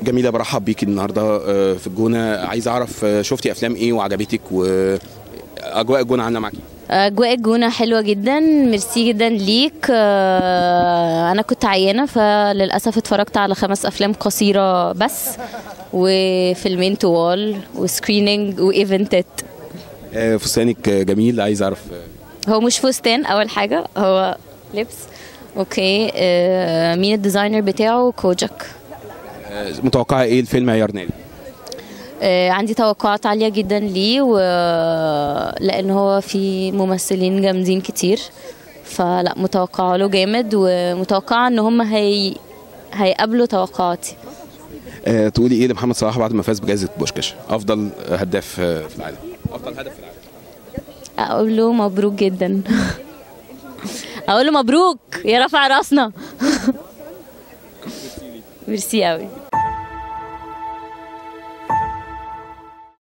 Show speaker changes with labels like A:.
A: جميله برحب بيكي النهارده آه، في الجونه عايز اعرف آه، شفتي افلام ايه وعجبتك واجواء الجونه عامله معاكي
B: اجواء الجونه حلوه جدا ميرسي جدا ليك آه، انا كنت عيانه فللاسف اتفرجت على خمس افلام قصيره بس وفيلمين طوال وسكريننج وايفنتات
A: آه، فستانك آه، جميل عايز اعرف آه،
B: هو مش فستان اول حاجه هو لبس اوكي آه، مين الديزاينر بتاعه كوجاك
A: آه، متوقعه ايه الفيلم عيار نادي
B: آه، عندي توقعات عالية جدا ليه و... لأن هو في ممثلين جامدين كتير فلا متوقعة له جامد ومتوقعة ان هم هي... هيقابلوا توقعاتي
A: آه، تقولي ايه لمحمد صلاح بعد ما فاز بجائزه بوشكاش افضل هداف آه، في العالم افضل هدف في العالم
B: اقول له مبروك جدا اقول له مبروك يا رفع راسنا ميرسي قوي